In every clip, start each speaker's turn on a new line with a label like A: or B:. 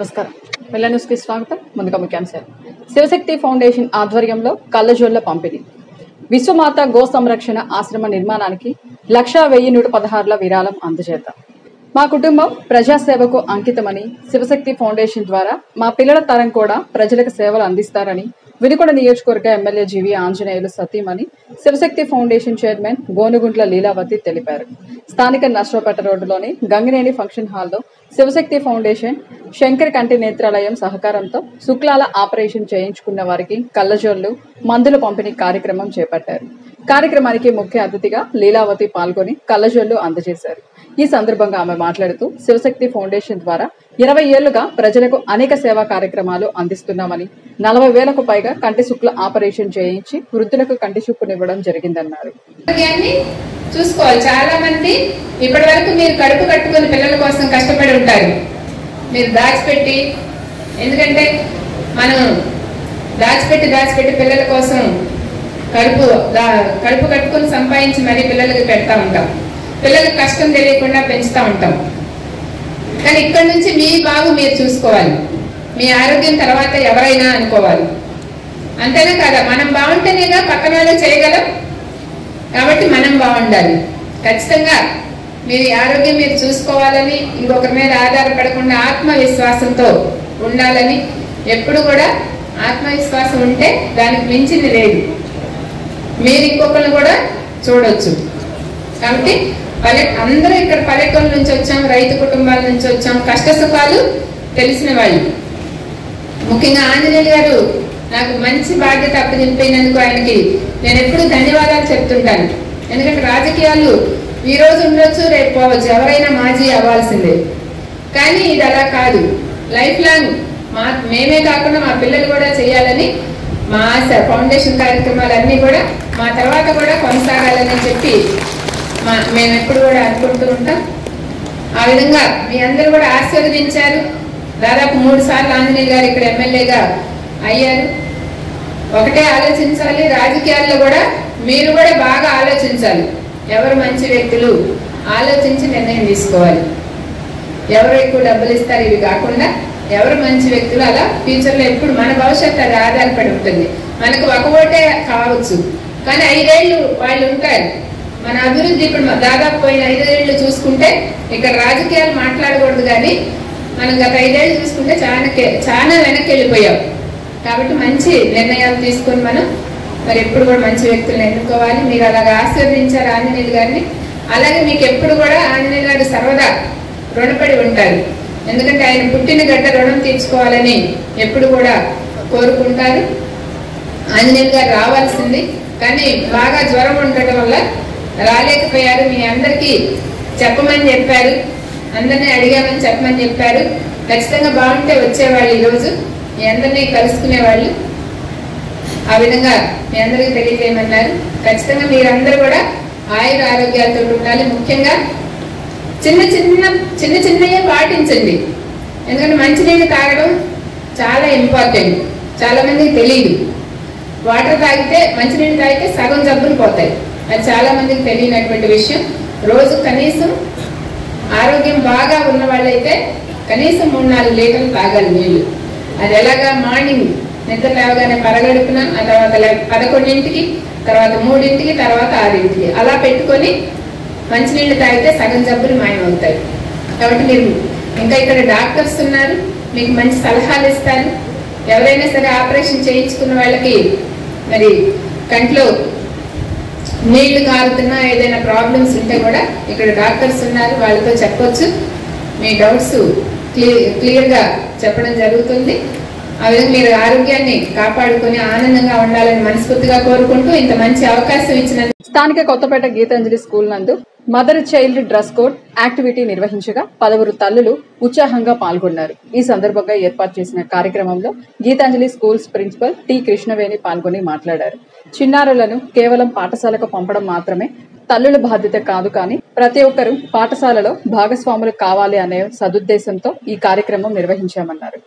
A: నమస్కారం వెల్ల న్యూస్ కి స్వాగతం ముందుగా ముఖ్యాంశాలు శివశక్తి ఫౌండేషన్ ఆధ్వర్యంలో కళ్ళజోళ్ల పంపిణీ విశ్వమాత గో సంరక్షణ ఆశ్రమ నిర్మాణానికి లక్షా వెయ్యి నూట పదహారుల విరాళం అందజేద్దాం మా కుటుంబం ప్రజాసేవకు అంకితమని శివశక్తి ఫౌండేషన్ ద్వారా మా పిల్లల తరం కూడా ప్రజలకు సేవలు అందిస్తారని వినుకొండ నియోజకవర్గ ఎమ్మెల్యే జీవి ఆంజనేయులు సతీమణి శివశక్తి ఫౌండేషన్ చైర్మన్ గోనుగుంట్ల లీలావతి తెలిపారు స్థానిక నర్సరావుపేట రోడ్డులోని గంగినేని ఫంక్షన్ హాల్లో శివశక్తి ఫౌండేషన్ శంకర్ కంటి నేత్రాలయం సహకారంతో శుక్లాల ఆపరేషన్ చేయించుకున్న వారికి కళ్ళజోళ్లు మందుల పంపిణీ కార్యక్రమం చేపట్టారు కార్యక్రమానికి ముఖ్య అతిథిగా లీలావతి పాల్గొని కళ్ళజోళ్లు అందజేశారు ఈ సందర్భంగా ఆమె మాట్లాడుతూ శివశక్తి ఫౌండేషన్ ద్వారా ఇరవై ఏళ్లుగా ప్రజలకు అనేక సేవా కార్యక్రమాలు అందిస్తున్నామని నలభై వేలకు పైగా కంటి శుక్ల ఆపరేషన్ చేయించి వృద్ధులకు కంటి చూపునివ్వడం జరిగిందన్నారు
B: ఆరోగ్యాన్ని చూసుకోవాలి చాలా మంది ఇప్పటి వరకు మీరు కడుపు కట్టుకుని పిల్లల కోసం కష్టపడి ఉంటారు మీరు దాచిపెట్టి ఎందుకంటే మనం దాచిపెట్టి దాచిపెట్టి పిల్లల కోసం కడుపు దా- కడుపు కట్టుకుని సంపాదించి మరీ పిల్లలకి పెడతా ఉంటాం పిల్లలకు కష్టం తెలియకుండా పెంచుతా ఉంటాం కానీ ఇక్కడి నుంచి మీ బాగు మీరు చూసుకోవాలి మీ ఆరోగ్యం తర్వాత ఎవరైనా అనుకోవాలి అంతేనా కదా మనం బాగుంటేనేగా పక్కన వాళ్ళు చేయగలం కాబట్టి మనం బాగుండాలి ఖచ్చితంగా మీరు ఆరోగ్యం మీరు చూసుకోవాలని ఇంకొకరి మీద ఆధారపడకుండా ఆత్మవిశ్వాసంతో ఉండాలని ఎప్పుడు కూడా ఆత్మవిశ్వాసం ఉంటే దానికి మించింది లేదు మీరు ఇంకొకరిని కూడా చూడొచ్చు కాబట్టి పల్లె అందరూ ఇక్కడ పల్లెటూరు నుంచి వచ్చాం రైతు కుటుంబాల నుంచి వచ్చాం కష్ట సుఖాలు తెలిసిన వాళ్ళు ముఖ్యంగా ఆంజనేయులు గారు నాకు మంచి బాధ్యత అప్పచెప్పినందుకు ఆయనకి నేను ఎప్పుడు ధన్యవాదాలు చెప్తుంటాను ఎందుకంటే రాజకీయాలు ఈ రోజు ఉండొచ్చు రేపు పోవచ్చు ఎవరైనా మాజీ అవ్వాల్సిందే కానీ ఇది అలా కాదు లైఫ్ లాంగ్ మా మేమే కాకుండా మా పిల్లలు కూడా చేయాలని మా ఆశ ఫౌండేషన్ కార్యక్రమాలన్నీ కూడా మా తర్వాత కూడా కొనసాగాలని చెప్పి మా మేము ఎప్పుడు కూడా అనుకుంటూ ఉంటాం ఆ విధంగా మీ అందరూ కూడా ఆశీర్వదించారు దాదాపు మూడు సార్లు ఆంజనేయ గారు ఇక్కడ ఎమ్మెల్యేగా అయ్యారు ఒకటే ఆలోచించాలి రాజకీయాల్లో కూడా మీరు కూడా బాగా ఆలోచించాలి ఎవరు మంచి వ్యక్తులు ఆలోచించి నిర్ణయం తీసుకోవాలి ఎవరు ఎక్కువ డబ్బులు ఇస్తారు ఇవి కాకుండా ఎవరు మంచి వ్యక్తులు అలా ఫ్యూచర్ లో ఎప్పుడు మన భవిష్యత్తు అది ఆధారపడి ఉంటుంది మనకు ఒక ఓటే కావచ్చు కానీ ఐదేళ్లు వాళ్ళు ఉంటారు మన అభివృద్ధి ఇప్పుడు మ- దాదాపు పోయిన ఐదేళ్లు చూసుకుంటే ఇక్కడ రాజకీయాలు మాట్లాడకూడదు కానీ మనం గత ఐదేళ్లు చూసుకుంటే చాలా కే- చాలా వెనక్కి వెళ్ళిపోయాం కాబట్టి మంచి నిర్ణయాలు తీసుకొని మనం మరి ఎప్పుడు కూడా మంచి వ్యక్తులను ఎన్నుకోవాలి మీరు అలాగా ఆశీర్వదించారు ఆంజనేయులు గారిని అలాగే మీకు ఎప్పుడు కూడా ఆంజనేయులు గారు సర్వదా రుణపడి ఉంటారు ఎందుకంటే ఆయన పుట్టిన గడ్డ రుణం తీర్చుకోవాలని ఎప్పుడు కూడా కోరుకుంటారు ఆంజనేయులు గారు రావాల్సింది కానీ బాగా జ్వరం ఉండటం వల్ల రాలేకపోయారు మీ అందరికీ చెప్పమని చెప్పారు అందరినీ అడిగామని చెప్పమని చెప్పారు ఖచ్చితంగా బాగుంటే వచ్చేవాళ్ళు ఈరోజు మీ అందరినీ కలుసుకునేవాళ్ళు ఆ విధంగా మీ అందరికీ తెలియజేయమన్నారు ఖచ్చితంగా మీరందరూ కూడా ఆయుర ఆరోగ్యాలతో ఉండాలి ముఖ్యంగా చిన్న చిన్న చిన్న చిన్నయే పాటించండి ఎందుకంటే మంచినీళ్ళు తాగడం చాలా ఇంపార్టెంట్ చాలా మందికి తెలియదు వాటర్ తాగితే మంచినీళ్ళు తాగితే సగం జబ్బులు పోతాయి అది చాలా మందికి తెలియనటువంటి విషయం రోజు కనీసం ఆరోగ్యం బాగా ఉన్న వాళ్ళైతే కనీసం మూడు నాలుగు లీటర్లు తాగాలి నీళ్లు అది ఎలాగా మార్నింగ్ నిద్ర లేవగానే పరగడుపున ఆ తర్వాత లే- పదకొండింటికి తర్వాత మూడింటికి తర్వాత ఆరింటికి అలా పెట్టుకొని మంచినీళ్ళు తాగితే సగం జబ్బులు మాయమవుతాయి కాబట్టి మీరు ఇంకా ఇక్కడ డాక్టర్స్ ఉన్నారు మీకు మంచి సలహాలు ఇస్తారు ఎవరైనా సరే ఆపరేషన్ చేయించుకున్న వాళ్ళకి మరి కంట్లో నీళ్లు కారుతున్నా ఏదైనా ప్రాబ్లమ్స్ ఉంటే కూడా ఇక్కడ డాక్టర్స్ ఉన్నారు వాళ్ళతో చెప్పొచ్చు మీ డౌట్స్ క్లియర్ క్లియర్గా చెప్పడం జరుగుతుంది ఆ విధంగా మీరు ఆరోగ్యాన్ని కాపాడుకొని ఆనందంగా ఉండాలని మనస్ఫూర్తిగా కోరుకుంటూ ఇంత మంచి అవకాశం ఇచ్చిన
A: స్థానిక కొత్తపేట గీతాంజలి స్కూల్ నందు mother child dress code activity నిర్వహించగా పలువురు తల్లులు ఉత్సాహంగా పాల్గొన్నారు ఈ సందర్భంగా ఏర్పాటు చేసిన కార్యక్రమంలో Geethanjali schools principal T Krishnaveni పాల్గొని మాట్లాడారు చిన్నారులను కేవలం పాఠశాలకు పంపడం మాత్రమే తల్లుల బాధ్యత కాదు కానీ ప్రతి ఒక్కరూ పాఠశాలలో భాగస్వాములు కావాలి అనే సదుద్దేశంతో ఈ కార్యక్రమం నిర్వహించామన్నారు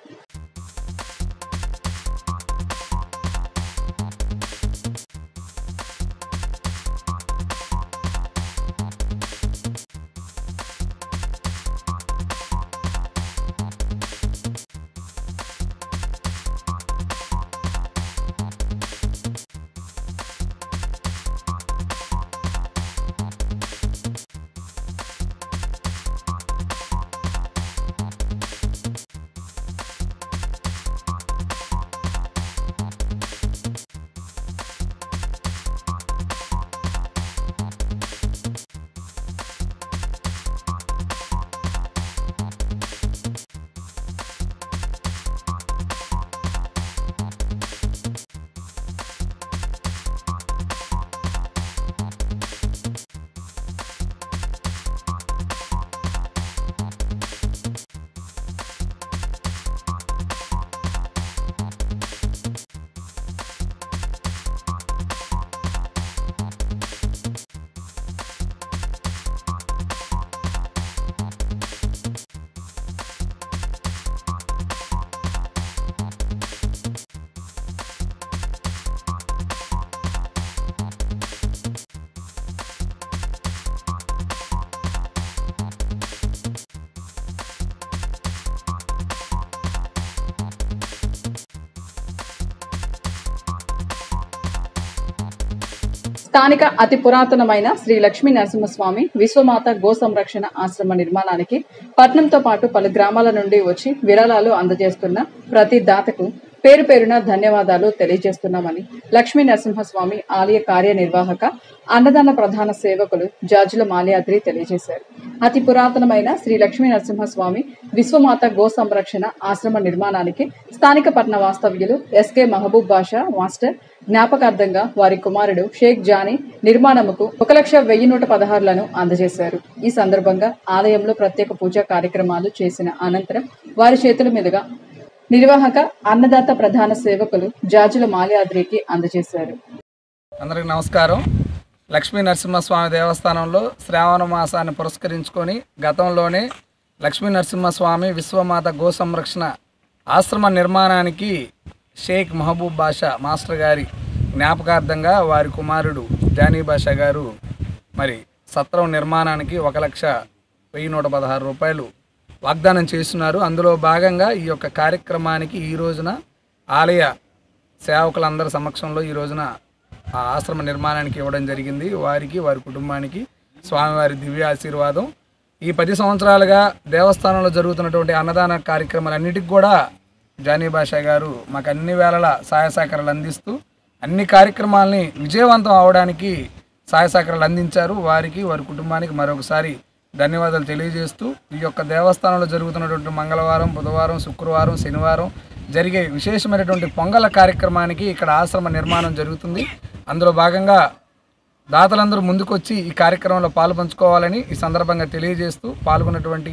A: స్థానిక అతి పురాతనమైన శ్రీ లక్ష్మీ నరసింహస్వామి విశ్వమాత గో సంరక్షణ ఆశ్రమ నిర్మాణానికి పట్నంతో పాటు పలు గ్రామాల నుండి వచ్చి విరాళాలు అందజేస్తున్న ప్రతి దాతకు పేరు పేరున ధన్యవాదాలు తెలియజేస్తున్నామని లక్ష్మీ నరసింహస్వామి ఆలయ కార్యనిర్వాహక అన్నదాన ప్రధాన సేవకులు జాజుల మాల్యాద్రి తెలియజేశారు అతి పురాతనమైన శ్రీ లక్ష్మీ నరసింహస్వామి విశ్వమాత గో సంరక్షణ ఆశ్రమ నిర్మాణానికి స్థానిక పట్న వాస్తవ్యులు ఎస్కే మహబూబ్ బాషా మాస్టర్ జ్ఞాపకార్థంగా వారి కుమారుడు షేక్ జానీ నిర్మాణముకు ఒక లక్ష వెయ్యి నూట పదహారులను అందజేశారు ఈ సందర్భంగా ఆలయంలో ప్రత్యేక పూజా కార్యక్రమాలు చేసిన అనంతరం వారి చేతుల మీదుగా నిర్వాహక అన్నదాత ప్రధాన సేవకులు జాజుల మాల్యాద్రికి అందజేశారు
C: అందరికి నమస్కారం లక్ష్మీ నరసింహస్వామి దేవస్థానంలో శ్రావణ మాసాన్ని పురస్కరించుకొని గతంలోనే లక్ష్మీ నరసింహస్వామి విశ్వమాత గో సంరక్షణ ఆశ్రమ నిర్మాణానికి షేక్ మహబూబ్ బాషా మాస్టర్ గారి జ్ఞాపకార్థంగా వారి కుమారుడు జానీ బాషా గారు మరి సత్రం నిర్మాణానికి ఒక లక్ష వెయ్యి నూట పదహారు రూపాయలు వాగ్దానం చేస్తున్నారు అందులో భాగంగా ఈ యొక్క కార్యక్రమానికి ఈ రోజున ఆలయ సేవకులందరి సమక్షంలో ఈ రోజున ఆ ఆశ్రమ నిర్మాణానికి ఇవ్వడం జరిగింది వారికి వారి కుటుంబానికి స్వామివారి దివ్య ఆశీర్వాదం ఈ పది సంవత్సరాలుగా దేవస్థానంలో జరుగుతున్నటువంటి అన్నదాన కార్యక్రమాలన్నిటికి కూడా జానీ బాషా గారు మాకు అన్ని వేళల సహాయ సహకారాలు అందిస్తూ అన్ని కార్యక్రమాలని విజయవంతం అవడానికి సహాయ సహకారాలు అందించారు వారికి వారి కుటుంబానికి మరొకసారి ధన్యవాదాలు తెలియజేస్తూ ఈ యొక్క దేవస్థానంలో జరుగుతున్నటువంటి మంగళవారం బుధవారం శుక్రవారం శనివారం జరిగే విశేషమైనటువంటి పొంగల కార్యక్రమానికి ఇక్కడ ఆశ్రమ నిర్మాణం జరుగుతుంది అందులో భాగంగా దాతలందరూ ముందుకొచ్చి ఈ కార్యక్రమంలో పాలు పంచుకోవాలని ఈ సందర్భంగా తెలియజేస్తూ పాల్గొన్నటువంటి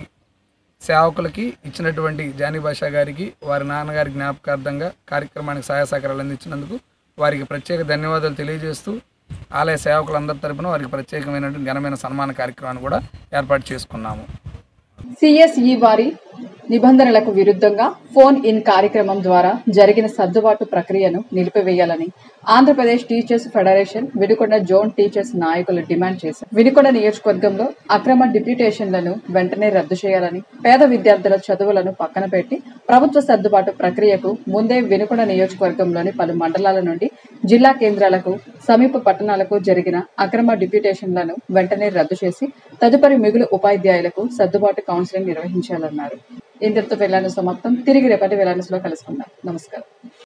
C: సేవకులకి ఇచ్చినటువంటి జానీ బాషా గారికి వారి నాన్నగారి జ్ఞాపకార్థంగా కార్యక్రమానికి సహాయ సహకారాలు అందించినందుకు వారికి ప్రత్యేక ధన్యవాదాలు తెలియజేస్తూ ఆలయ సేవకులందరి తరపున వారికి ప్రత్యేకమైనటువంటి ఘనమైన సన్మాన కార్యక్రమాన్ని కూడా ఏర్పాటు చేసుకున్నాము
A: సిఎస్ఈ వారి నిబంధనలకు విరుద్ధంగా ఫోన్ ఇన్ కార్యక్రమం ద్వారా జరిగిన సర్దుబాటు ప్రక్రియను నిలిపివేయాలని Andhra Pradesh teachers federation Vinukonda zone teachers నాయకులు డిమాండ్ చేశారు వినుకొండ నియోజకవర్గంలో అక్రమ డిప్యూటేషన్లను వెంటనే రద్దు చేయాలని పేద విద్యార్థుల చదువులను పక్కన పెట్టి ప్రభుత్వ సర్దుబాటు ప్రక్రియకు ముందే వినుకొండ నియోజకవర్గంలోని పలు మండలాల నుండి జిల్లా కేంద్రాలకు సమీప పట్టణాలకు జరిగిన అక్రమ డిప్యూటేషన్లను వెంటనే రద్దు చేసి తదుపరి మిగులు ఉపాధ్యాయులకు సర్దుబాటు కౌన్సిలింగ్ నిర్వహించాలన్నారు ఇంతటితో వెళ్ళాను సమాప్తం తిరిగి రేపటి వెళ్ళానులో కలుసుకుందాం నమస్కారం